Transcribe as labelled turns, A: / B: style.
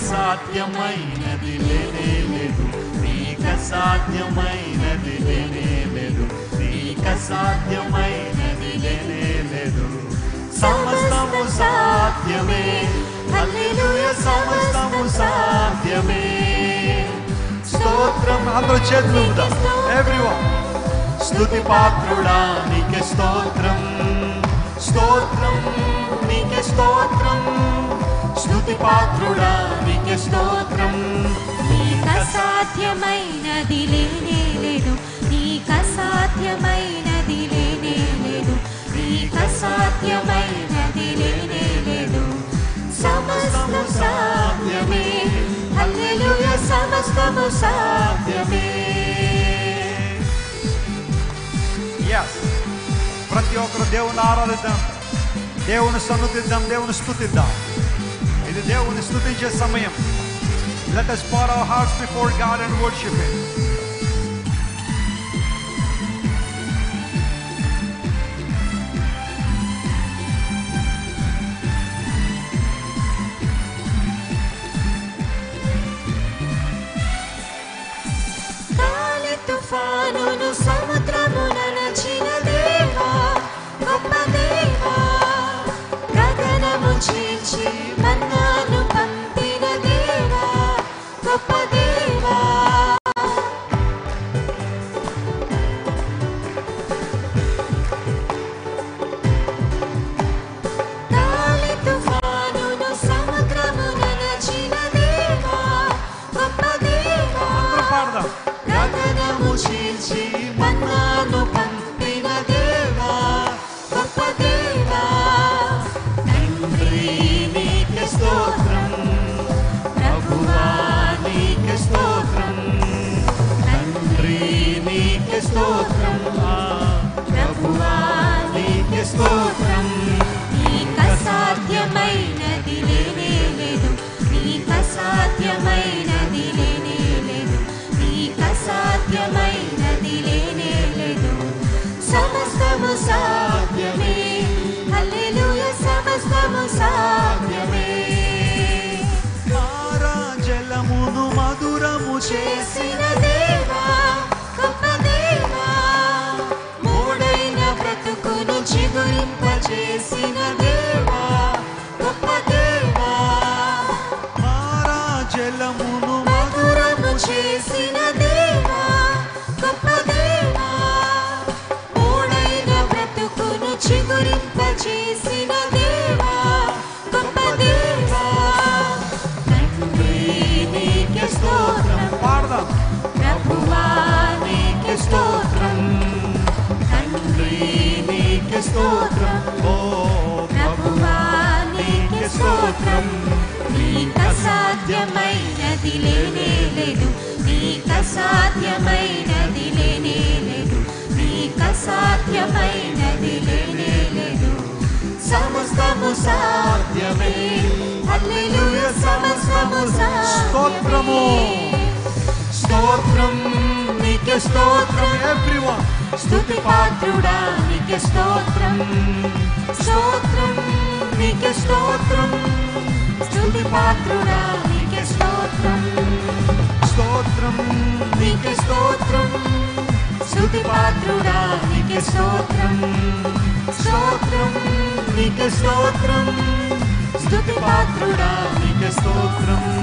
A: సాధ్యమైనది లేనే లేదు నీక సాధ్యమైనది లేనే లేదు నీక సాధ్యమైనది లేనే లేదు సమస్తము సాధ్యమే హల్లెలూయా సమస్తము సాధ్యమే స్తోత్రం అందరూ చేతులు ఎవ్రీవన్ స్తుతి పాత్రుడా నీకే స్తోత్రం స్తోత్రం నీకే స్తోత్రం స్తుతి పాత్రుడా నీకే స్తోత్రం
B: నీక సాధ్యమైనది లేనే లేదు నీక సాధ్యమైనది లేనే లేదు నీక సాధ్యమైనది లేనే లేదు సమస్తము సాధ్యమే హల్లెలూయా సమస్తము సాధ్యమే
C: ఎస్ ప్రతి ఒక్కరు దేవుని ఆరాధిద్దాం దేవుని సన్నుతిద్దాం దేవుని స్తుతిద్దాం ఇది దేవుని స్తుతించే సమయం let us pour our hearts before God and worship him
B: గాలి తుఫానును సముద్రమున నచిన దేవా గొప్ప దేవా గగనము చీల్చి మన్నాను పంపిన దేవా గొప్ప దేవా గాలి తుఫానును సముద్రమున నచిన దేవా గొప్ప దేవా
C: అందరూ పాడదాం
A: గగనము చీల్చి మన్నాను పంపిన దేవా గొప్ప దేవా తండ్రి నీకే స్తోత్రం ప్రభువా నీకే స్తోత్రం తండ్రి నీకే స్తోత్రం ప్రభువా నీకే స్తోత్రం
B: నీక సాధ్యమైనది లేనే లేదు నీక సాధ్యమైనది లేనే లేదు నీక సాధ్యమైనది లేనే లేదు సమస్తము సాధ్యమే హల్లెలూయా సమస్తము సాధ్యమే
C: జలమును మధురము
B: చేసిన దేవా గొప్ప దేవా మూడైన బ్రతుకును చిగురింపచేసిన దేవా గొప్ప దేవా
C: మారా జలమును
B: మధురము చేసిన దేవా గొప్ప దేవా మూడైన బ్రతుకును చిగురింపచేసిన దేవా గొప్ప దేవా తండ్రి నీకే స్తోత్రం
C: పాడదాం
B: ప్రభువా
A: నీకే స్తోత్రం తండ్రి నీకే స్తోత్రం ఓ
B: ప్రభువా నీకే స్తోత్రం నీక సాధ్యమైనది లేనే లేదు నీక సాధ్యమైనది లేనే లేదు నీక సాధ్యమైనది లేనే లేదు సమస్తము సాధ్యమే హల్లెలూయా సమస్తము
C: స్తోత్రము.
B: సాధ్యమే
A: స్తోత్రం నీకే స్తోత్రం
C: ఎవ్రీవన్
A: స్తుతి పాత్రుడా నీకే స్తోత్రం స్తోత్రం నీకే స్తోత్రం స్తుతి పాత్రుడా నీకే స్తోత్రం స్తోత్రం నీకే స్తోత్రం స్తుతి పాత్రుడా నీకే స్తోత్రం స్తోత్రం నీకే స్తోత్రం స్తుతి పాత్రుడా నీకే స్తోత్రం